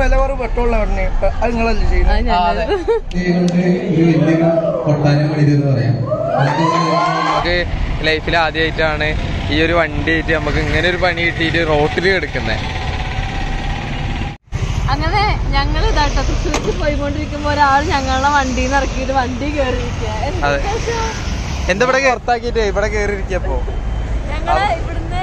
വില കുറവ് പെട്രോൾ എണ്ണ അത് നിങ്ങളല്ലേ ചെയ്യുന്നത് ആ, അതെ. കൊണ്ട് ഒരു വലിയൊരു കൊട്ടാരം പണിതെന്ന് പറയാം അതൊക്കെ നമുക്ക് ലൈഫിൽ ആദ്യമായിട്ടാണ് ഈ ഒരു വണ്ടി ആയിട്ട് നമുക്ക് ഇങ്ങനെ ഒരു പണി കിട്ടിയിട്ട് റോട്ടിൽ കിടക്കുന്നത് അങ്ങനെ ഞങ്ങൾ ഇതാട്ടോ തൃശ്ശൂർക്ക് പോയിക്കൊണ്ടിരിക്കുമ്പോ ഒരാൾ ഞങ്ങളുടെ വണ്ടിയിൽ നിന്ന് ഇറക്കിയിട്ട് വണ്ടി കയറിയിരിക്കുക അതെ. എന്താ ഇവിടെ പുറത്താക്കിയിട്ട് ഇവിടെ കയറിയിരിക്കപ്പോ ഞങ്ങള് ഇവിടുന്ന്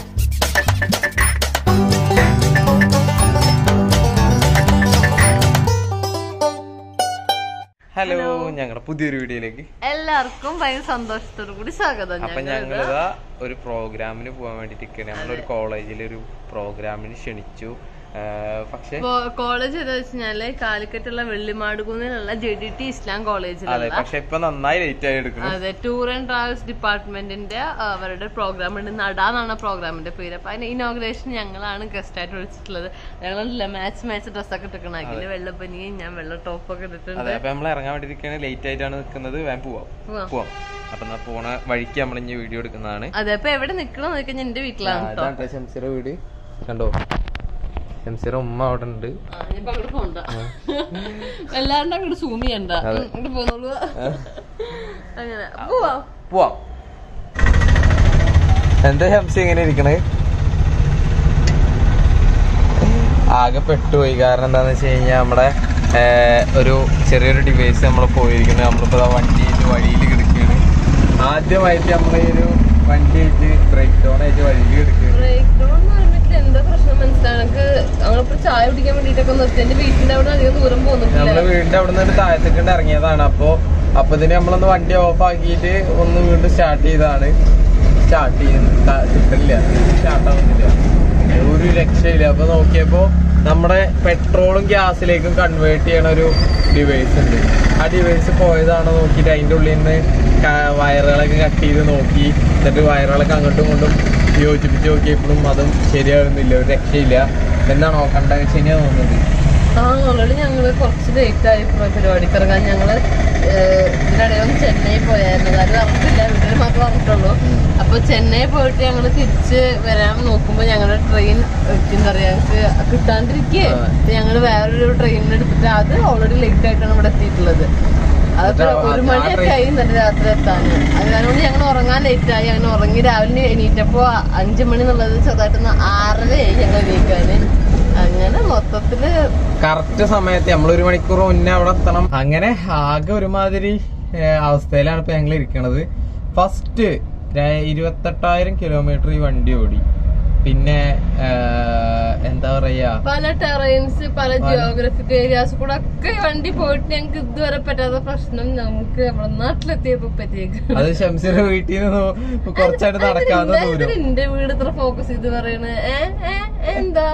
ഹലോ ഞങ്ങളുടെ പുതിയൊരു വീഡിയോയിലേക്ക് എല്ലാവർക്കും ഭയങ്കര സന്തോഷത്തോടു കൂടി സ്വാഗതം അപ്പൊ ഞങ്ങൾ ഞങ്ങളിതാ ഒരു പ്രോഗ്രാമിന് പോകാൻ വേണ്ടിട്ട് നിൽക്കുകയാണ് നമ്മളൊരു കോളേജിൽ ഒരു പ്രോഗ്രാമിന് ക്ഷണിച്ചു ആ, പക്ഷെ കോളേജ് ഏതാ വെച്ചാല് കാലിക്കറ്റുള്ള വെള്ളിമാടുകുന്നിലുള്ള ജെ ഡി ടി ഇസ്ലാം അതെ കോളേജിലുള്ള പക്ഷെ ഇപ്പൊ നന്നായി ലേറ്റ് ആയി എടുക്കണം അതെ ടൂർ ആൻഡ് ട്രാവൽസ് ഡിപ്പാർട്ട്മെന്റിന്റെ ആ, അവരുടെ പ്രോഗ്രാം ഉണ്ട് നട എന്നാണ് പ്രോഗ്രാമിന്റെ പേര് അപ്പൊ അതിന്റെ ഇനോഗ്രേഷൻ ഞങ്ങളാണ് ഗസ്റ്റ് ആയിട്ട് വിളിച്ചിട്ടുള്ളത് ഞങ്ങളല്ല മാച്ച് മാച്ച് ഡ്രസ്സൊക്കെ ഇട്ടിക്കണാക്കില് വെള്ളപ്പനിയും ഞാൻ വെള്ള ടോപ്പൊക്കെ ഇട്ടിട്ടുണ്ട് അതെ അപ്പൊ നമ്മൾ ഇറങ്ങാൻ വേണ്ടി ഇരിക്കുകയാണ് ലേറ്റ് ആയിട്ടാണ് നിൽക്കുന്നത് വേഗം പോവാം പോവാം. പോവാം അപ്പൊ എന്നാ പോണ വഴിക്ക് നമ്മൾ ഇനി വീഡിയോ എടുക്കുന്നതാണ് അതെ അപ്പൊ എവിടെ നിക്കണം നോക്കി കഴിഞ്ഞാൽ എന്റെ വീട്ടിലാണ് കേട്ടോ ഇതാണ് ഷംസിറ വീട് കണ്ടോ ഷംസിറ ഉമ്മ അവിടെ ഉണ്ട് ആ, ഇനിയിപ്പോ അങ്ങോട്ട് പോണ്ട എല്ലാവരുടെ അങ്ങോട്ട് സൂം ചെയ്യണ്ട അങ്ങോട്ട് പോന്നോളൂ അങ്ങനെ പോവാം പോവാം എന്താ ഷംസി എങ്ങനെ ഇരിക്കണേ ആകെ പെട്ടുപോയി കാരണം എന്താന്ന് വെച്ച് കഴിഞ്ഞാൽ നമ്മുടെ ഏർ, ഒരു ചെറിയൊരു ഡിവൈസ് നമ്മൾ പോയിരിക്കുന്നത് നമ്മളിപ്പോ ദാ വണ്ടിയിട്ട് വഴിയിൽ കിടക്കുകയാണ് ആദ്യമായിട്ട് നമ്മൾ ഈ ഒരു വണ്ടിയായിട്ട് ബ്രേക്ക് ഡൗൺ ആയിട്ട് വഴിയിൽ കിടക്കുകയാണ് ബ്രേക്ക് ഡൗൺ എന്ന് പറയുമ്പോൾ എന്താ പ്രശ്നം മനസ്സിലാണ് എനിക്ക് ഞങ്ങളിപ്പോ ചായ കുടിക്കാൻ വേണ്ടിട്ടൊക്കെ നിർത്തി എന്റെ വീട്ടിന്റെ അവിടെ അധികം ദൂരം പോകുന്നില്ല നമ്മള് വീടിന്റെ അവിടെ നിന്ന് താഴത്തേക്കൊണ്ട് ഇറങ്ങിയതാണ് അപ്പൊ അപ്പൊ ഇതിന് നമ്മളൊന്ന് വണ്ടി ഓഫ് ആക്കിയിട്ട് ഒന്ന് വീണ്ടും സ്റ്റാർട്ട് ചെയ്താണ് സ്റ്റാർട്ട് ചെയ്യുന്നത് കിട്ടില്ല സ്റ്റാർട്ട് ആവുന്നില്ല ഒരു രക്ഷയില്ല അപ്പൊ നോക്കിയപ്പോ നമ്മുടെ പെട്രോളും ഗ്യാസിലേക്കും കൺവേർട്ട് ചെയ്യണ ഒരു ഡിവൈസ് ഉണ്ട് ആ ഡിവൈസ് പോയതാണോ നോക്കിയിട്ട് അതിന്റെ ഉള്ളിൽ നിന്ന് ക- വയറുകളൊക്കെ കട്ട് ചെയ്ത് നോക്കി എന്നിട്ട് വയറുകളൊക്കെ അങ്ങോട്ടും ഇങ്ങോട്ടും യോജിപ്പിച്ച് നോക്കിയപ്പോഴും അതും ശരിയാകുന്നില്ല ഒരു രക്ഷയില്ല എന്താണോ കണ്ട ശരിയാ തോന്നുന്നത് ആ ഓൾറെഡി ഞങ്ങള് കുറച്ച് ലേറ്റ് ആയി പോയി പരിപാടിക്ക് ഇറങ്ങാൻ ഞങ്ങള് ഏഹ്, ഇതിനിടയിൽ ഒന്ന് ചെന്നൈ പോയായിരുന്നു അത് പറഞ്ഞിട്ടില്ല വീട്ടിൽ മാത്രമേ പറഞ്ഞിട്ടുള്ളൂ അപ്പൊ ചെന്നൈ പോയിട്ട് ഞങ്ങള് തിരിച്ച് വരാൻ നോക്കുമ്പോ ഞങ്ങളുടെ ട്രെയിൻ എന്താ പറയാ ഞങ്ങക്ക് കിട്ടാണ്ടിരിക്കേ ആ. ഞങ്ങള് വേറൊരു ട്രെയിൻ എടുത്തിട്ട് അത് ഓൾറെഡി ലേറ്റ് ആയിട്ടാണ് ഇവിടെ എത്തിയിട്ടുള്ളത് അതൊക്കെ അത് ഒരു ആ മണിയൊക്കെ train- ആയി ഇന്നലെ രാത്രി എത്താൻ അതുകൊണ്ട് ഞങ്ങൾ ഉറങ്ങാൻ ലേറ്റ് ആയി അങ്ങനെ ഉറങ്ങി രാവിലെ എണീറ്റപ്പോ അഞ്ചു മണി എന്നുള്ളത് ചെറുതായിട്ടൊന്ന് ആറരയായി ഞങ്ങൾ എണീക്കാന് അങ്ങനെ മൊത്തത്തില് കറക്റ്റ് സമയത്ത് നമ്മൾ ഒരു മണിക്കൂർ മുന്നേ അവിടെ എത്തണം അങ്ങനെ ആകെ ഒരുമാതിരി ഏഹ്, അവസ്ഥയിലാണ് ഇപ്പൊ ഞങ്ങൾ ഇരിക്കണത് ഫസ്റ്റ് ഇരുപത്തെട്ടായിരം കിലോമീറ്റർ ഈ വണ്ടി ഓടി പിന്നെ ഏഹ്, എന്താ പറയാ പല ടെറൈൻസ് പല ജിയോഗ്രഫിക് ഏരിയാസ് കൂടെ ഒക്കെ ഈ വണ്ടി പോയിട്ട് ഞങ്ങൾക്ക് ഇതുവരെ പറ്റാത്ത പ്രശ്നം നമുക്ക് നമ്മുടെ നാട്ടിലെത്തിയപ്പോ പറ്റിയേക്ക് അത് ഷംസിയുടെ വീട്ടിൽ നിന്ന് കുറച്ചായിട്ട് നടക്കാവുന്ന ദൂരം എന്റെ വീട് ഇത്ര ഫോക്കസ് ചെയ്ത് പറയണ ഏ ഏ, എന്താ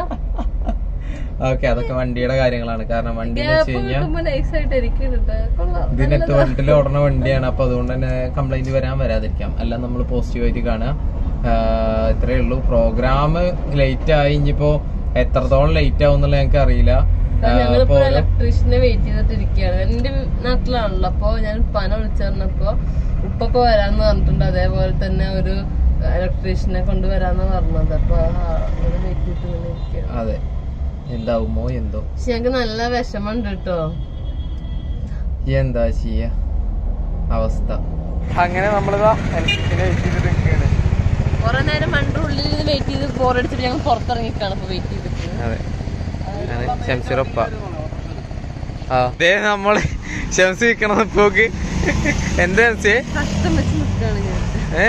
ഓക്കെ അതൊക്കെ വണ്ടിയുടെ കാര്യങ്ങളാണ് കാരണം വണ്ടി എന്ന് വെച്ച് ഗ്യാപ്പ് കഴിഞ്ഞാൽ കിട്ടുമ്പോ നൈസായിട്ട് ഇരിക്കുന്നുണ്ട് കൊള്ളാം ഇത് നെറ്റ് വണ്ടിൽ ഓടുന്ന വണ്ടിയാണ് അപ്പൊ അതുകൊണ്ട് തന്നെ കംപ്ലൈന്റ് വരാൻ വരാതിരിക്കാം എല്ലാം നമ്മൾ പോസിറ്റീവ് ആയിട്ട് കാണുക ആഹ് ഇത്രയേ ഉള്ളൂ പ്രോഗ്രാം ലേറ്റ് ആയി ഇനിയിപ്പോ എത്രത്തോളം ലേറ്റ് ആവും എന്നുള്ളത് ഞങ്ങൾക്ക് അറിയില്ല ആഹ് ഞങ്ങളിപ്പോ ഇപ്പൊ ഒരു- ഇലക്ട്രീഷ്യനെ വെയിറ്റ് ചെയ്തിട്ട് ഇരിക്കുകയാണ് എന്റെ നാട്ടിലാണല്ലോ അപ്പൊ ഞാൻ പന വിളിച്ചു പറഞ്ഞപ്പോ ഉപ്പപ്പ വരാന്ന് പറഞ്ഞിട്ടുണ്ട് അതേപോലെ തന്നെ ഒരു ഇലക്ട്രീഷ്യനെ കൊണ്ടുവരാന്ന് പറഞ്ഞത് അപ്പൊ വെയിറ്റ് ചെയ്തിട്ട് ഇങ്ങനെ ഇരിക്കുകയാണ് അതെ എന്താവുമോ എന്തോ പക്ഷെ ഞങ്ങക്ക് നല്ല വിഷമമുണ്ട് കേട്ടോ എന്താ ചെയ്യ അവസ്ഥ അങ്ങനെ നമ്മളിതാ നിൽക്കുകയാണ് കൊറേ നേരം വണ്ടി ഉള്ളിൽ വെയിറ്റ് ചെയ്ത് ബോറടിച്ചിട്ട് ഞങ്ങൾ പുറത്തിറങ്ങിക്കാണ് ഇപ്പൊ വെയിറ്റ് ചെയ്തിട്ട് അതെ ആണ് ഷംസിറപ്പ ആ ദേ നമ്മള് ഷംസി നിക്കണ പോക്ക് എന്താ ഷംസിയെ കഷ്ടം വെച്ച് നിൽക്കുകയാണ് ഞാൻ ഏ?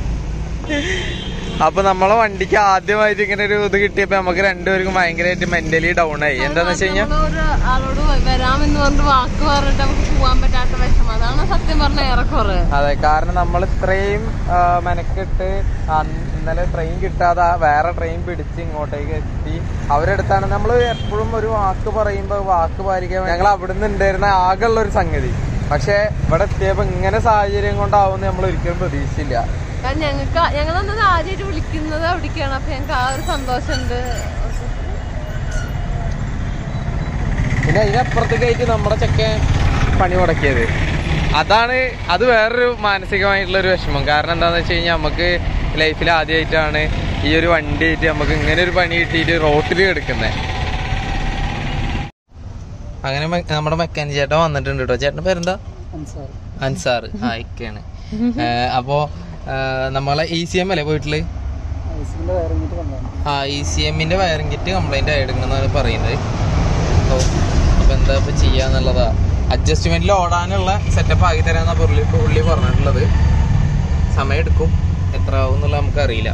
അപ്പൊ നമ്മളെ വണ്ടിക്ക് ആദ്യമായിട്ട് ഇങ്ങനെ ഒരു ഇത് കിട്ടിയപ്പോ നമുക്ക് രണ്ടുപേർക്കും ഭയങ്കരമായിട്ട് മെന്റലി ഡൗൺ ആയി എന്താന്ന് വെച്ച് കഴിഞ്ഞാൽ നമ്മള് ഒരു ആളോട് വരാമെന്ന് പറഞ്ഞിട്ട് വാക്ക് പറഞ്ഞിട്ട് നമുക്ക് പോവാൻ പറ്റാത്ത വിഷമം അതാണ് സത്യം പറഞ്ഞ ഏറെക്കുറെ അതെ കാരണം നമ്മൾ ഇത്രയും ആ, മെനക്കെട്ട് അന്ന് ഇന്നലെ ട്രെയിൻ കിട്ടാതെ വേറെ ട്രെയിൻ പിടിച്ച് ഇങ്ങോട്ടേക്ക് എത്തി അവരെടുത്താണ് നമ്മൾ എപ്പോഴും ഒരു വാക്ക് പറയുമ്പോൾ വാക്ക് പാലിക്കാൻ ഞങ്ങൾ അവിടുന്ന് ഉണ്ടായിരുന്ന ആകെയുള്ള ഒരു സംഗതി പക്ഷെ ഇവിടെ എത്തിയപ്പോ ഇങ്ങനെ സാഹചര്യം കൊണ്ടാവുമെന്ന് നമ്മൾ ഒരിക്കലും പ്രതീക്ഷിച്ചില്ല കാരണം ഞങ്ങൾക്ക് ഞങ്ങൾ അന്നത് ആദ്യമായിട്ട് വിളിക്കുന്നത് അവിടേക്കാണ് അപ്പൊ ഞങ്ങൾക്ക് ആ ഒരു സന്തോഷമുണ്ട് പിന്നെ അതിനപ്പുറത്തേക്കായിട്ട് നമ്മുടെ ചെക്കൻ പണി മുടക്കിയത് അതാണ് അത് വേറൊരു മാനസികമായിട്ടുള്ള ഒരു വിഷമം കാരണം എന്താണെന്ന് വെച്ച് കഴിഞ്ഞാൽ നമുക്ക് ലൈഫിൽ ആദ്യമായിട്ടാണ് ഈ ഒരു വണ്ടി ആയിട്ട് നമുക്ക് ഇങ്ങനെ ഒരു പണി കിട്ടിയിട്ട് റോട്ടിൽ കിടക്കുന്നത് അങ്ങനെ മെ- നമ്മുടെ മെക്കാനിക് ചേട്ടൻ വന്നിട്ടുണ്ട് കേട്ടോ ചേട്ടൻ്റെ പേരെന്താ അൻസാർ ആ ഇക്കാണ് അപ്പോ ആ, നമ്മളെ ഇ സി എം അല്ലേ പോയിട്ടില് ആ ഇ സി എമ്മിന്റെ വയറിംഗ് കിറ്റ് കംപ്ലൈന്റ് ആയിടുന്നാണ് പറയുന്നത് ഓ അപ്പൊ എന്താ ഇപ്പൊ ചെയ്യാന്നുള്ളതാ അഡ്ജസ്റ്റ്മെന്റിൽ ഓടാനുള്ള സെറ്റപ്പ് ആക്കി തരാന്നാ പുള്ളി പുള്ളി പറഞ്ഞിട്ടുള്ളത് സമയം എടുക്കും എത്ര ആവും എന്നുള്ള നമുക്ക് അറിയില്ല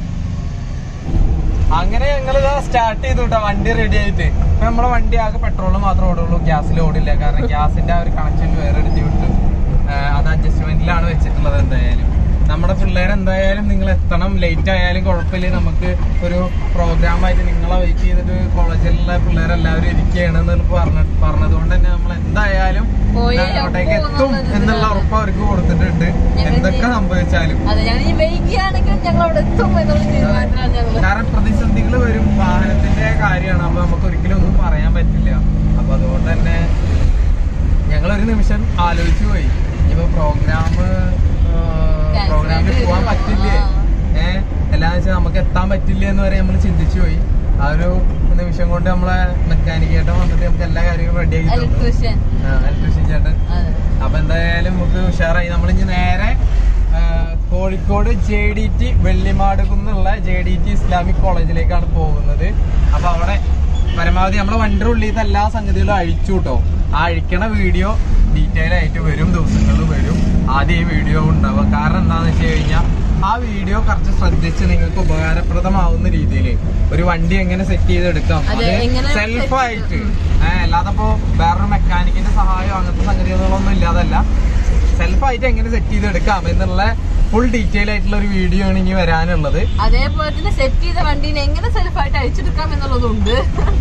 അങ്ങനെ ഞങ്ങൾ ഇതാ സ്റ്റാർട്ട് ചെയ്തു കേട്ടോ വണ്ടി റെഡി ആയിട്ട് ഇപ്പൊ നമ്മളെ വണ്ടി ആകെ പെട്രോൾ മാത്രമേ ഓടുള്ളൂ ഗ്യാസിൽ ഓടില്ല കാരണം ഗ്യാസിന്റെ ആ ഒരു കണക്ഷൻ വേറെ എടുത്ത് വിട്ടു ആ, അത് അഡ്ജസ്റ്റ്മെന്റിലാണ് വെച്ചിട്ടുള്ളത് എന്തായാലും നമ്മുടെ പിള്ളേർ എന്തായാലും നിങ്ങൾ എത്തണം ലേറ്റ് ആയാലും കുഴപ്പമില്ല നമുക്ക് ഒരു പ്രോഗ്രാം ആയിട്ട് നിങ്ങളെ വെയിറ്റ് ചെയ്തിട്ട് കോളേജിലുള്ള പിള്ളേരെല്ലാവരും ഇരിക്കുകയാണെന്ന് പറഞ്ഞ പറഞ്ഞതുകൊണ്ട് തന്നെ നമ്മൾ എന്തായാലും പോയേ അങ്ങോട്ടേക്ക് ഒപ്പൂ എത്തും എന്നുള്ളത് എന്നുള്ള ഉറപ്പ് അവർക്ക് കൊടുത്തിട്ടുണ്ട് എന്തൊക്കെ സംഭവിച്ചാലും അതെ ഞങ്ങൾ ഈ വൈകിയാണെങ്കിലും ഞങ്ങൾ അവിടെ എത്തും എന്നുള്ള തീരുമാനത്തിലാണ് ഞങ്ങള് കാരണം പ്രതിസന്ധികൾ വരും വാഹനത്തിന്റെ കാര്യമാണ് അപ്പൊ നമുക്ക് ഒരിക്കലും ഒന്നും പറയാൻ പറ്റില്ല അപ്പൊ അതുകൊണ്ട് തന്നെ ഞങ്ങൾ ഒരു നിമിഷം ആലോചിച്ചു പോയി ഇനിയിപ്പോ പ്രോഗ്രാം പ്രോഗ്രാമിൽ ചെയ്ത് പോവാൻ പറ്റില്ലേ ആ. ഏഹ് എല്ലാന്ന് വെച്ചാൽ നമുക്ക് എത്താൻ പറ്റില്ല എന്ന് വരെ നമ്മൾ ചിന്തിച്ചു പോയി ആ ഒരു നിമിഷം കൊണ്ട് നമ്മളെ മെക്കാനിക് ചേട്ടൻ വന്നിട്ട് നമുക്ക് എല്ലാ കാര്യങ്ങളും റെഡി ആക്കി തന്നു ഇലക്ട്രീഷ്യൻ ഇലക്ട്രീഷ്യൻ ചേട്ടൻ അതെ അപ്പൊ എന്തായാലും നമുക്ക് ഉഷാറായി നമ്മൾ ഇനി നേരെ ആ, കോഴിക്കോട് ജെ ഡി ടി വെള്ളിമാട് കുന്നുള്ള ജെ ഡി ടി ഇസ്ലാമിക് കോളേജിലേക്കാണ് പോകുന്നത് അപ്പൊ അവിടെ പരമാവധി നമ്മളെ വണ്ടിയുടെ ഉള്ളിലത്തെ എല്ലാ സംഗതികളും അഴിച്ചു കേട്ടോ ആ അഴിക്കണ വീഡിയോ ഡീറ്റെയിൽ ആയിട്ട് വരും ദിവസങ്ങളിൽ വരും ആദ്യം ഈ വീഡിയോ ഉണ്ടാവുക കാരണം എന്താണെന്ന് വെച്ച് കഴിഞ്ഞാൽ ആ വീഡിയോ കുറച്ച് ശ്രദ്ധിച്ച് നിങ്ങൾക്ക് ഉപകാരപ്രദമാവുന്ന രീതിയിൽ ഒരു വണ്ടി എങ്ങനെ സെറ്റ് ചെയ്തെടുക്കാം അതെ, അത് എങ്ങനെ സെൽഫായിട്ട് ഏഹ് അല്ലാതെ ഇപ്പോ വേറൊരു മെക്കാനിക്കിന്റെ സഹായം അങ്ങനത്തെ സംഗതികളൊന്നും ഇല്ലാതല്ല സെൽഫായിട്ട് എങ്ങനെ സെറ്റ് ചെയ്തെടുക്കാം എന്നുള്ള ഫുൾ ഡീറ്റെയിൽ ആയിട്ടുള്ള ഒരു വീഡിയോ ആണ് ഇനി വരാനുള്ളത് അതേപോലെ തന്നെ സെറ്റ് ചെയ്ത വണ്ടീനെ എങ്ങനെ സെൽഫായിട്ട് അഴിച്ചെടുക്കാം എന്നുള്ളതുണ്ട്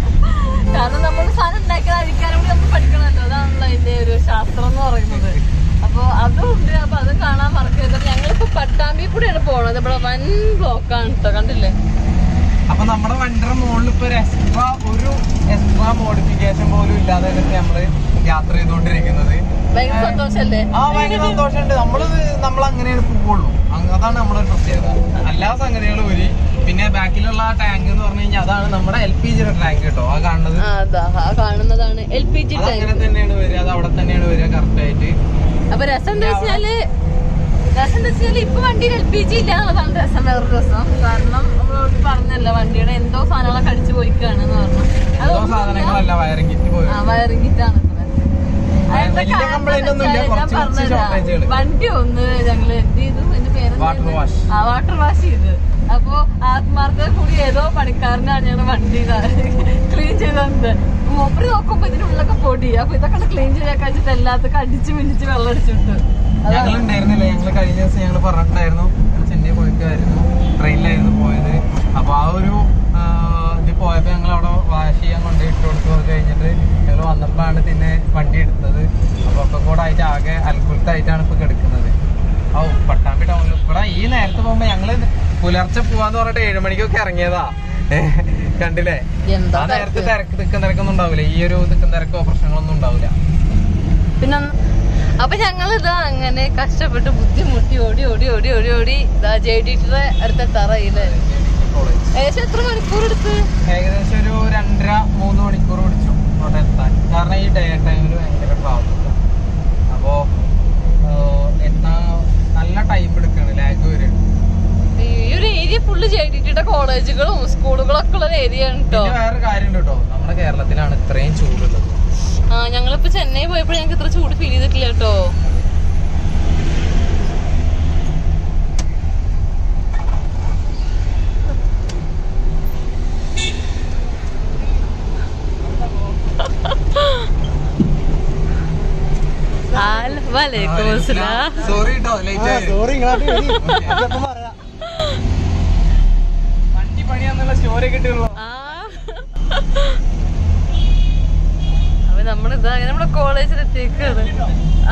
കാരണം നമ്മൾ സാധനം ഉണ്ടാക്കാൻ അഴിക്കാനും കൂടി നമ്മൾ പഠിക്കണമല്ലോ അതാണല്ലോ അതിന്റെ ഒരു ശാസ്ത്രം എന്ന് പറയുന്നത് അപ്പൊ അതും ഉണ്ട് അപ്പൊ അത് കാണാൻ മറക്കരുത് ഞങ്ങളിപ്പോ പട്ടാമ്പി കൂടെയാണ് പോണത് ഇവിടെ വൻ ബ്ലോക്കാണ് കേട്ടോ കണ്ടില്ലേ അപ്പൊ നമ്മുടെ വണ്ടിയുടെ മുകളിൽ ഇപ്പൊ ഒരു എക്സ്ട്രാ ഒരു എക്സ്ട്രാ മോഡിഫിക്കേഷൻ പോലും ഇല്ലാതെ നമ്മള് യാത്ര ചെയ്തുകൊണ്ടിരിക്കുന്നത് ഭയങ്കര സന്തോഷല്ലേ ആ ഭയങ്കര സന്തോഷമുണ്ട് നമ്മള് നമ്മൾ അങ്ങനെയാണ് പോവുള്ളൂ അങ്ങ് അതാണ് നമ്മുടെ ഒരു പ്രത്യേകത എല്ലാ സംഗതികളും ഒരു പിന്നെ ബാക്കിലുള്ള ആ ടാങ്ക് എന്ന് പറഞ്ഞു കഴിഞ്ഞാൽ അതാണ് നമ്മുടെ എൽ പി ജിയുടെ ടാങ്ക് കേട്ടോ ആ കാണുന്നത് ആ അതാ ആ കാണുന്നതാണ് എൽ പി ജി അത് അങ്ങനെ തന്നെയാണ് വരിക അത് അവിടെ തന്നെയാണ് വരിക കറക്റ്റ് ആയിട്ട് അപ്പൊ രസം എന്താ വെച്ചാല് രസം എന്താ വെച്ചാല് ഇപ്പൊ വണ്ടിയിൽ എൽ പി ജി ഇല്ല എന്നുള്ളതാണ് രസം വേറൊരു രസം കാരണം നമ്മളോട് പറഞ്ഞല്ലോ വണ്ടിയുടെ എന്തോ സാധനങ്ങളൊക്കെ അടിച്ചു പോയിക്കാണ് എന്ന് പറഞ്ഞു എന്തോ സാധനങ്ങളല്ല വയറിംഗ് കിറ്റ് പോയി ആ വയറിങ്ങിട്ടാണ് വലിയ complaint ഒന്നുമില്ല, കുറച്ച് കുറച്ച് shortage കള്. വണ്ടി ഒന്ന് ഞങ്ങള് എന്ത് ചെയ്തു എന്റെ പേര് Water wash. ആ വാട്ടർ വാഷ് ചെയ്ത് അപ്പൊ ആത്മാർത്ഥത കൂടി ഏതോ പണിക്കാരനാണ് ഞങ്ങളുടെ വണ്ടി ക്ലീൻ ചെയ്തത് മൂപ്പര് നോക്കുമ്പോ ഇതിനുള്ളൊക്കെ പൊടി അപ്പൊ ഇതൊക്കെ ക്ലീൻ ചെയ്യാൻ കഴിച്ചിട്ട് എല്ലാത്തും അടിച്ച് മിനിച്ച് വെള്ളം അടിച്ചിട്ട് ഞങ്ങൾ ഉണ്ടായിരുന്നില്ല ഞങ്ങൾ കഴിഞ്ഞ ദിവസം ഞങ്ങൾ പറഞ്ഞിട്ടുണ്ടായിരുന്നു ഞങ്ങൾ ചെന്നൈ പോയിട്ടായിരുന്നു ട്രെയിനിലായിരുന്നു പോയത് അപ്പൊ ആ ഒരു ആ, ഇത് പോയപ്പോ ഞങ്ങൾ അവിടെ വാഷ് ചെയ്യാൻ കൊണ്ട് ഇട്ട് കൊടുത്തു അത് കഴിഞ്ഞിട്ട് ഞങ്ങൾ വന്നപ്പോഴാണ് പിന്നെ വണ്ടി എടുത്തത് അപ്പൊ ഒക്കെ കൂടെ ആയിട്ട് ആകെ അൽക്കുലത്തായിട്ടാണ് ഇപ്പൊ കിടക്കുന്നത് ഓ പട്ടാമ്പി ടൗണിൽ ഇവിടെ ഈ നേരത്തെ പോകുമ്പോ ഞങ്ങള് പുലർച്ചെ പോവാന്ന് പറഞ്ഞിട്ട് ഏഴു മണിക്കൊക്കെ ഇറങ്ങിയതാ കണ്ടില്ലേ എന്താ ആ നേരത്തെ തിരക്ക് തിക്കും തിരക്കൊന്നും ഉണ്ടാവില്ല ഈ ഒരു തിക്കും തിരക്കോ പ്രശ്നങ്ങളൊന്നും ഉണ്ടാവില്ല പിന്നെ അപ്പൊ ഞങ്ങൾ ഇതാ അങ്ങനെ കഷ്ടപ്പെട്ട് ബുദ്ധിമുട്ടി ഓടി ഓടി ഓടി ഓടി ഓടി ഇതാ ജെ ഡിയുടെ അടുത്ത തറയില്ലേ കോളേജ് ഏകദേശം എത്ര മണിക്കൂർ എടുത്ത് ഏകദേശം ഒരു രണ്ടര മൂന്ന് മണിക്കൂർ പിടിച്ചു അവിടെ എത്താൻ കാരണം ഈ ഡേ ടൈമിൽ ഭയങ്കര ട്രാഫിക് അപ്പോ ആഹ്, എത്താൻ നല്ല ടൈം എടുക്കാണ് ലാഗ് വരും ഈ ഒരു ഏരിയ ഫുള്ള് ജെ ഡിയുടെ കോളേജുകളും സ്കൂളുകളും ഒക്കെ ഉള്ള ഒരു ഏരിയ ആണ് കേട്ടോ പിന്നെ വേറെ കാര്യമുണ്ട് കേട്ടോ നമ്മുടെ കേരളത്തിലാണ് ഇത്രയും ചൂടുള്ളത് ആ ഞങ്ങളിപ്പോ ചെന്നൈ പോയപ്പോൾ ഞങ്ങൾക്ക് ഇത്ര ചൂട് ഫീൽ ചെയ്തിട്ടില്ല കേട്ടോ ആൽ- വലൈക്കും അസ്സലാം. സോറി കേട്ടോ ലേറ്റ് ആയി സോറി വണ്ടി പണിയാന്നുള്ള സ്റ്റോറി കിട്ടിയുള്ളൂ ആ. അപ്പൊ നമ്മളിതാ അങ്ങനെ നമ്മുടെ കോളേജിൽ എത്തിക്കാണ് ആ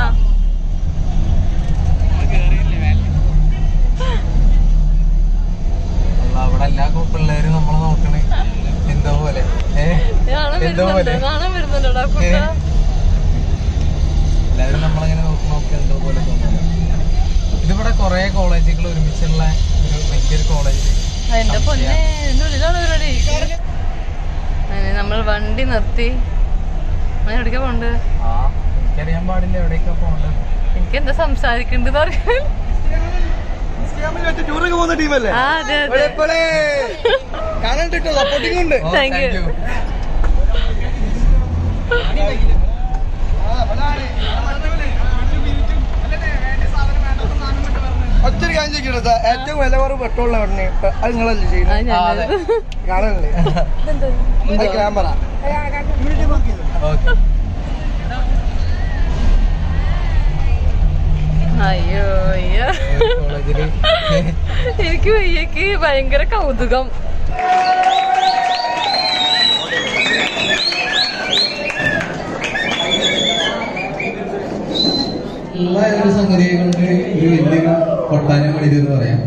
അവിടെ എല്ലാ പിള്ളേരും നമ്മളെ നോക്കണേ എന്തോ പോലെ ഏഹ് കാണാൻ എന്തോ വരുന്നുണ്ട് പോലെ. കാണാൻ വരുന്നുണ്ടോടാ കുട്ട ഏ? എല്ലാവരും നമ്മളങ്ങനെ നോക്കി നോക്കി എന്തോ പോലെ തോന്നുന്നു ഇതിവിടെ കുറെ കോളേജുകൾ ഒരുമിച്ചുള്ള ഒരു വലിയൊരു കോളേജ് എന്റെ പൊന്നെ എന്റെ ഉള്ളിലാണ് പരിപാടി അങ്ങനെ നമ്മൾ വണ്ടി നിർത്തി ഞാൻ എവിടേക്കാ പോണ്ട് ആ എനിക്കറിയാൻ പാടില്ല എവിടേക്കാ പോകേണ്ടത് എനിക്ക് എന്താ സംസാരിക്കണ്ടെന്ന് പറയാൻ ടൂറൊക്കെ പോകുന്ന ടീമല്ലേ ആ അതെ അതെ കാണാൻ കിട്ടോ സപ്പോർട്ടിംഗ് ഉണ്ട് ഓ, Thank you. thank you. ഒറ്റൊരു കാര്യം ചോദിക്കട്ടെ ഏറ്റവും വില കുറവ് പെട്രോളിലെ പറഞ്ഞ് അത് നിങ്ങളല്ലേ ആ, ചെയ്യുന്നത് ഞാൻ- ആ, അതെ. കാണാനല്ലേ അത് ക്യാമറ ഓക്കേ. അയ്യോ അയ്യോ ഏത് കോളേജില് എനിക്ക് വയ്യക്ക് ഭയങ്കര കൗതുകം ഉള്ള ഒരു സംഗതിയെ കൊണ്ട് ഒരു വലിയൊരു കൊട്ടാരം പണിത് എന്ന് പറയാം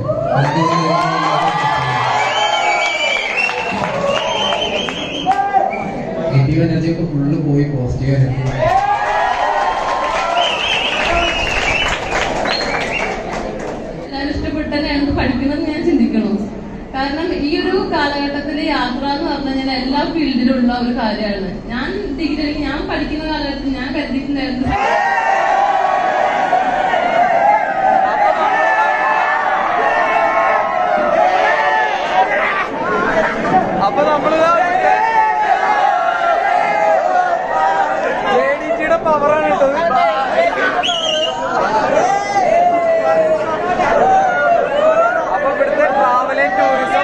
നെഗറ്റീവ് എനർജി ഒക്കെ ഫുള്ള് പോയി പോസിറ്റീവ് എനർജി ഞാൻ ഇഷ്ടപ്പെട്ടെന്നെയാണ് പഠിക്കുന്നത് ഞാൻ ചിന്തിക്കണം കാരണം ഈ ഒരു കാലഘട്ടത്തിൽ യാത്ര എന്ന് പറഞ്ഞു കഴിഞ്ഞാൽ എല്ലാ ഫീൽഡിലുള്ള ഒരു കാര്യമാണ് ഞാൻ ഡിഗ്രി അല്ലെങ്കിൽ ഞാൻ പഠിക്കുന്ന കാലഘട്ടത്തിൽ ഞാൻ കരുതിയിട്ടുണ്ടായിരുന്നു അപ്പൊ നമ്മള് പവറാണ് ഇട്ടത് അപ്പൊ ഇവിടുത്തെ ട്രാവൽ ആൻഡ് ടൂറിസം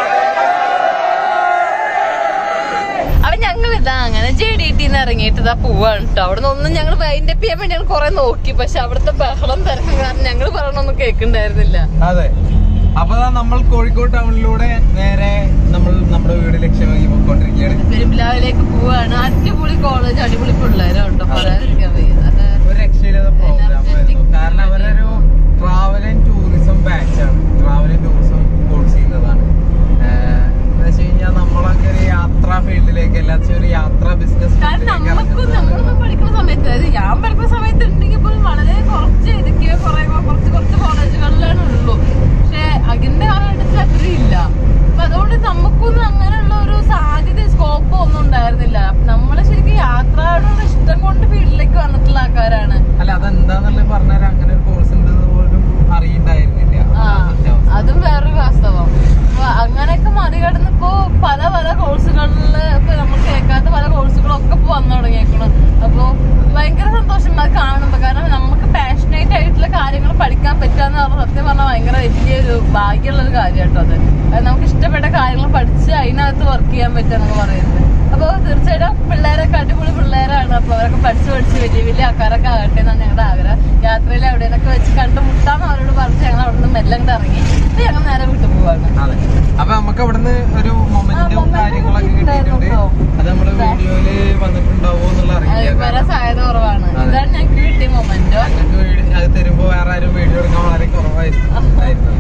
അപ്പൊ ഞങ്ങൾ ഇതാ അങ്ങനെ ജെ ഡി ടിന്ന് ഇറങ്ങിയിട്ട് ഇതാ പോവാണ് കേട്ടോ അവിടെ നിന്ന് ഒന്നും ഞങ്ങൾ വൈൻഡ് അപ്പ് ചെയ്യാൻ വേണ്ടി ഞങ്ങൾ കുറെ നോക്കി പക്ഷെ അവിടുത്തെ ബഹളം തിരക്കും കാരണം ഞങ്ങൾ പറയണൊന്നും കേൾക്കണ്ടായിരുന്നില്ല അതെ അപ്പൊ ദാ നമ്മൾ കോഴിക്കോട് ടൗണിലൂടെ നേരെ നമ്മൾ നമ്മുടെ വീട് ലക്ഷ്യമാക്കി പോയിക്കൊണ്ടിരിക്കുകയാണ് പെരുമ്പിലാവിലേക്ക് പോവാണ് അടിപൊളി കോളേജ് അടിപൊളി പിള്ളേരാണ് കേട്ടോ പറയാതിരിക്കാൻ വയ്യ നല്ല ഒരു രക്ഷയില്ലാത്ത പ്രോഗ്രാം ആയിരുന്നു Energetic. കാരണം അവരൊരു ട്രാവൽ ആൻഡ് ടൂറിസം ബാച്ച് ആണ് ട്രാവൽ ആൻഡ് ടൂറിസം കോഴ്സ് ചെയ്യുന്നതാണ് ഏഹ് എന്ന് വെച്ച് കഴിഞ്ഞാൽ നമ്മളൊക്കെ ഒരു യാത്രാ ഫീൽഡിലേക്ക് എല്ലാത്തും ഒരു യാത്രാ ബിസിനസ് കാരണം നമുക്കും നമ്മളൊന്നും പഠിക്കുന്ന സമയത്ത് അതായത് ഞാൻ പഠിക്കുന്ന സമയത്ത് ഉണ്ടെങ്കിൽ പോലും വളരെ കുറച്ച് ഇതൊക്കെയോ കുറെ കുറച്ച് കുറച്ച് കോളേജുകളിലാണ് ഉള്ളൂ പക്ഷെ അതിന്റെ കാലഘട്ടത്തിൽ അത്രയും ഇല്ല അപ്പൊ അതുകൊണ്ട് നമുക്കൊന്നും അങ്ങനെയുള്ള ഒരു സാധ്യത സ്കോപ്പോ ഒന്നും ഉണ്ടായിരുന്നില്ല നമ്മള് ശരിക്കും യാത്രയോടുള്ള ഇഷ്ടം കൊണ്ട് ഫീൽഡിലേക്ക് വന്നിട്ടുള്ള ആൾക്കാരാണ് അല്ല അതെന്താന്നുള്ളത് പറഞ്ഞാൽ അങ്ങനെ ഒരു കോഴ്സ് ഉണ്ടെന്ന് പോലും അറിയണ്ടായിരുന്നില്ല ആ അതാണ് സത്യാവസ്ഥ. അതും വേറൊരു വാസ്തവം അപ്പൊ അങ്ങനെയൊക്കെ മറികടന്ന് ഇപ്പോ പല പല കോഴ്സുകളില് ഇപ്പൊ നമ്മൾ കേൾക്കാത്ത പല കോഴ്സുകളൊക്കെ ഇപ്പൊ വന്നു തുടങ്ങിയേക്കണം അപ്പൊ ഭയങ്കര സന്തോഷം അത് കാണുമ്പോ കാരണം നമുക്ക് പാഷനേറ്റ് ആയിട്ടുള്ള കാര്യങ്ങൾ പഠിക്കാൻ പറ്റാന്ന് പറഞ്ഞാൽ സത്യം പറഞ്ഞാൽ ഭയങ്കര വലിയൊരു ഭാഗ്യമുള്ള ഒരു കാര്യം കേട്ടോ അത് അത് നമുക്ക് ഇഷ്ടപ്പെട്ട കാര്യങ്ങൾ പഠിച്ച് അതിനകത്ത് വർക്ക് ചെയ്യാൻ പറ്റുക പറയുന്നത് അപ്പൊ തീർച്ചയായിട്ടും പിള്ളേരൊക്കെ അടിപൊളി പിള്ളേരാണ് അപ്പൊ അവരൊക്കെ പഠിച്ച് പഠിച്ച് വലിയ വലിയ ആൾക്കാരൊക്കെ ആകട്ടെ എന്നാണ് ഞങ്ങളുടെ ആഗ്രഹം യാത്രയിൽ എവിടെയൊക്കെ വെച്ച് കണ്ടുമുട്ടാന്ന് അവരോട് പറഞ്ഞ് ഞങ്ങൾ അവിടെ നിന്ന് മെല്ലെ അങ്ങോട്ട് ഇറങ്ങി ഇപ്പൊ ഞങ്ങൾ നേരെ വീട്ടിൽ പോവാണ് അതെ അപ്പൊ നമുക്ക് അവിടുന്ന് ഒരു ആ, മൊമെന്റും moment കാര്യങ്ങളൊക്കെ കിട്ടിയിട്ടുണ്ടായിരുന്നു കിട്ടിയിട്ടുണ്ട് കേട്ടോ. അത് നമ്മള് വീഡിയോയില് വന്നിട്ടുണ്ടാവോ എന്നുള്ള അറിയില്ല വരെ കാരണം സാധ്യത കുറവാണ് അതെ. ഇതാണ് ഞങ്ങൾക്ക് കിട്ടിയ മൊമെന്റോ ഞങ്ങൾക്ക് വീഡിയോ അത് തരുമ്പോ വേറെ ആരും വീഡിയോ എടുക്കാൻ വളരെ കുറവായിരിക്കും ആയിരുന്നു.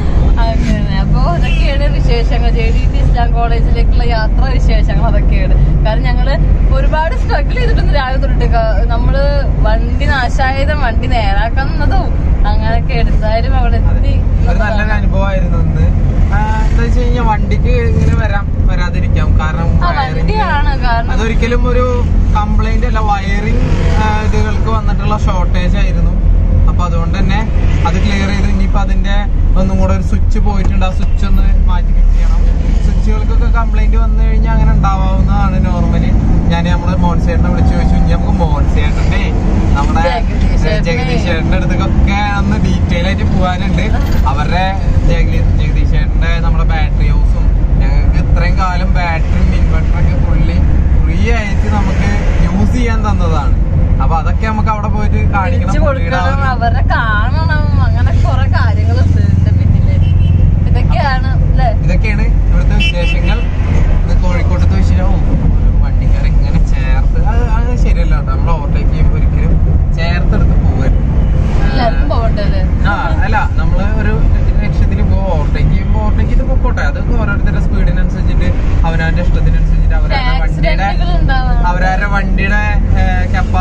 അങ്ങനെ അപ്പൊ ഇതൊക്കെയാണ് വിശേഷങ്ങൾ ജെ ഡി ടി ഇസ്ലാം കോളേജിലേക്കുള്ള യാത്ര വിശേഷങ്ങൾ അതൊക്കെയാണ് കാരണം ഞങ്ങള് ഒരുപാട് സ്ട്രഗിൾ ചെയ്തിട്ടുണ്ട് രാവിലെ തൊട്ടിട്ട് ക- നമ്മള് വണ്ടി നാശായതും വണ്ടി നേരാക്കുന്നതും അങ്ങനെയൊക്കെ എടുത്താലും അവിടെ അതെ. എത്തി ഒരു നല്ലൊരു അനുഭവമായിരുന്നു ഇന്ന് ആ, എന്താ വെച്ച് കഴിഞ്ഞാൽ വണ്ടിക്ക് ഇങ്ങനെ വരാം വരാതിരിക്കാം കാരണം ആ wiring- വണ്ടിയാണ് കാരണം അതൊരിക്കലും ഒരു കംപ്ലൈന്റ് അല്ല വയറിംഗ് ഇതുകൾക്ക് വന്നിട്ടുള്ള ഷോർട്ടേജ് ആയിരുന്നു അപ്പൊ അതുകൊണ്ട് തന്നെ അത് ക്ലിയർ ചെയ്ത് ഇനിയിപ്പോ അതിന്റെ ഒന്നും കൂടെ ഒരു സ്വിച്ച് പോയിട്ടുണ്ട് ആ സ്വിച്ച് ഒന്ന് മാറ്റി ഫിക്സ് ചെയ്യണം സ്വിച്ചുകൾക്കൊക്കെ കംപ്ലൈന്റ് വന്നു കഴിഞ്ഞാൽ അങ്ങനെ ഉണ്ടാവാവുന്നതാണ് നോർമലി ഞാൻ നമ്മള് മോൻസേട്ടനെ വിളിച്ചു ചോദിച്ചു ഇനി നമുക്ക് മോൻസേട്ടന്റെ നമ്മുടെ ജഗദീഷ് ചേട്ടനെ. ജഗദീഷ് ചേട്ടന്റെ അടുത്തൊക്കെ ഒന്ന് ഡീറ്റെയിൽ ആയിട്ട് പോകാനുണ്ട് അവരുടെ ജഗദീ- ജഗദീഷ് ചേട്ടന്റെ നമ്മുടെ ബാറ്ററി ഹൗസും ഞങ്ങൾക്ക് ഇത്രയും കാലം ബാറ്ററിയും ഇൻവെർട്ടറൊക്കെ ഫുള്ളി ഫ്രീ ആയിട്ട് നമുക്ക് യൂസ് ചെയ്യാൻ തന്നതാണ് അപ്പൊ അതൊക്കെ നമുക്ക് അവിടെ പോയിട്ട് കാണിക്കണം തിരിച്ചു പുള്ളിയുടെ ആ കൊടുക്കണം ഒരു- അവരെ കാണണം അങ്ങനെ കുറെ കാര്യങ്ങളുണ്ട് ഇതിന്റെ പിന്നില് ഇതൊക്കെയാണ് അല്ലേ ഇതൊക്കെയാണ് ഇവിടുത്തെ വിശേഷങ്ങൾ ഇത് കോഴിക്കോട്ടത്തെ വിഷയവും വണ്ടിക്കാരെ ഇങ്ങനെ ചേർത്ത് അത് അത് ശരിയല്ല കേട്ടോ നമ്മൾ ഓവർടേക്ക് ചെയ്യുമ്പോൾ ഒരിക്കലും ചേർത്തെടുത്ത് പോകരുത് എല്ലാവർക്കും പോകട്ടെ അല്ലേ ആ അല്ല നമ്മള് ഒരു ലക്ഷ്യത്തിന് പോകും ഓവർടേക്ക് ചെയ്യുമ്പോൾ ഓവർടേക്ക് ചെയ്ത് പൊക്കോട്ടെ അതൊക്കെ ഓരോരുത്തരുടെ സ്പീഡിനനുസരിച്ചിട്ട് അവനവന്റെ ഇഷ്ടത്തിനനുസരിച്ചിട്ട് അവരവരുടെ വണ്ടിയുടെ ആക്സിഡന്റുകൾ ഉണ്ടാവാം അവരവരുടെ വണ്ടിയുടെ കപ്പാസിറ്റിക്ക്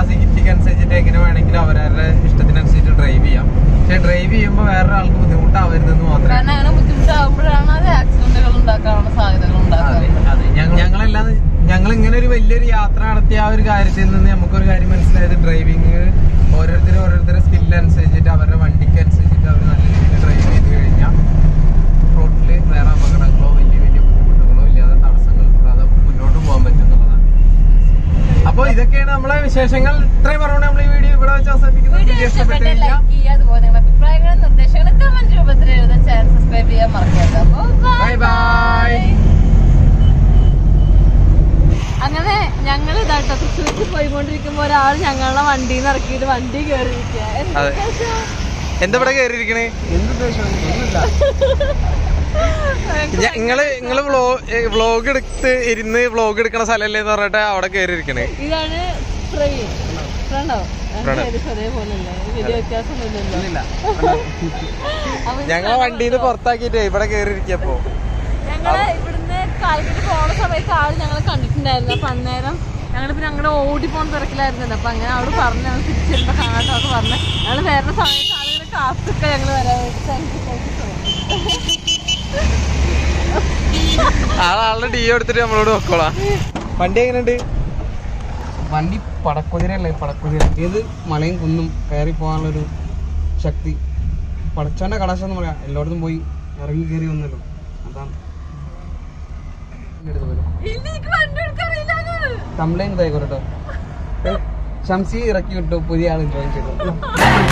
വണ്ടിക്ക് അനുസരിച്ചിട്ട് എങ്ങനെ വേണമെങ്കിലും അവരവരുടെ ഇഷ്ടത്തിനനുസരിച്ച് ഡ്രൈവ് ചെയ്യാം പക്ഷെ ഡ്രൈവ് ചെയ്യുമ്പോൾ വേറൊരാൾക്ക് ബുദ്ധിമുട്ടാവരുതെന്ന് മാത്രമേ കാരണം അങ്ങനെ ബുദ്ധിമുട്ടാകുമ്പോഴാണ് അത് ആക്സിഡന്റുകൾ ഉണ്ടാക്കാനുള്ള സാധ്യതകൾ അതെ ഉണ്ടാക്കുന്നത് അതെ ഞങ്ങ- ഞങ്ങളെല്ലാം ഞങ്ങൾ ഇങ്ങനെ ഒരു വലിയൊരു യാത്ര നടത്തിയ ആ ഒരു കാര്യത്തിൽ നിന്ന് നമുക്കൊരു കാര്യം മനസ്സിലായത് ഡ്രൈവിംഗ് ഓരോരുത്തരും ഓരോരുത്തരുടെ സ്കില്ല് അനുസരിച്ചിട്ട് അവരുടെ വണ്ടിക്ക് അനുസരിച്ചിട്ട് അവർ നല്ല രീതിയിൽ ഡ്രൈവ് ചെയ്ത് കഴിഞ്ഞാൽ റോഡിൽ വേറെ അപകടങ്ങളോ വലിയ വലിയ ബുദ്ധിമുട്ടുകളോ ഇല്ലാതെ തടസ്സങ്ങൾ കൂടാതെ മുന്നോട്ട് പോകാൻ പറ്റും എന്നുള്ളതാണ് അപ്പോൾ ഇതൊക്കെയാണ് നമ്മളെ വിശേഷങ്ങൾ ഇത്രയും പറഞ്ഞു നമ്മൾ ഈ വീഡിയോ ഇവിടെ വെച്ച് അവസാനിപ്പിക്കുന്നത് വീഡിയോ വീഡിയോ ഇഷ്ടപ്പെട്ട ഇഷ്ടപ്പെട്ട് കഴിഞ്ഞാൽ ലൈക്ക് ചെയ്യുക അതുപോലെ നിങ്ങളുടെ അഭിപ്രായങ്ങളും നിർദ്ദേശങ്ങളും കമന്റ് രൂപത്തിൽ എഴുതാൻ ചാനൽ സബ്സ്ക്രൈബ് ചെയ്യാൻ മറക്കരുത് അപ്പോൾ ബൈ ബൈ അങ്ങനെ ഞങ്ങൾ ഇതാട്ടോ തൃശ്ശൂർക്ക് പോയിക്കൊണ്ടിരിക്കുമ്പോ ഒരാൾ ഞങ്ങളുടെ വണ്ടിയിൽ നിന്ന് ഇറക്കിയിട്ട് വണ്ടി കയറിയിരിക്കുക അതെ. എന്താ ഇവിടെ കയറിയിരിക്കണേ നിങ്ങള് നിങ്ങള് വ്ലോഗ് എടുത്ത് ഇരുന്ന് വ്ലോഗ് എടുക്കണ സ്ഥലല്ലേ എന്ന് പറഞ്ഞിട്ട് അവിടെ കയറി ഇരിക്കണേ ഇതാണ് പ്രവീൺ പ്രണവ് പ്രണവ്. അതേപോലല്ലേ വലിയ വ്യത്യാസമൊന്നുമില്ലല്ലോ അപ്പൊ ഇത് ഞങ്ങളെ വണ്ടിയിൽ നിന്ന് പുറത്താക്കിട്ടേ ഇവിടെ കയറി ഇരിക്കപ്പോ ഞങ്ങള് ഇവിടുന്ന് കാലിക്കറ്റ് പോണ സമയത്ത് ആള് ഞങ്ങളെ കണ്ടിട്ടുണ്ടായിരുന്നു അപ്പൊ അന്നേരം ഞങ്ങളിപ്പോ ഞങ്ങളുടെ ഓടി പോണ തിരക്കിലായിരുന്നല്ലോ അപ്പൊ അങ്ങനെ അവിടെ പറഞ്ഞു ഞങ്ങൾ തിരിച്ചിരുമ്പോ കാണാട്ടോ ഒക്കെ പറഞ്ഞു ഞങ്ങള് വേറെ സമയത്ത് ആളുകൾ കാത്തൊക്കെ ഞങ്ങള് വരാൻ വേണ്ടി thank you thank you so much ആളാളുടെ ഡി എടുത്തിട്ട് നമ്മളോട് നോക്കോളാം വണ്ടി എങ്ങനെയുണ്ട് വണ്ടി പടക്കുതിരയല്ലേ പടക്കുതിര ഏത് മലയും കുന്നും കയറി പോകാനുള്ളൊരു ശക്തി പടച്ചോന്റെ കടാശം എന്ന് പറയാം എല്ലായിടത്തും പോയി ഇറങ്ങി കയറി വന്നല്ലോ അതാണ് എനിക്ക് വണ്ടി എടുക്കാറില്ല കംപ്ലൈന്റ് ഇതായിക്കോട്ടോ ഷംസി ഇറക്കി വിട്ടു പുതിയ ആൾ ജോയിൻ ചെയ്തു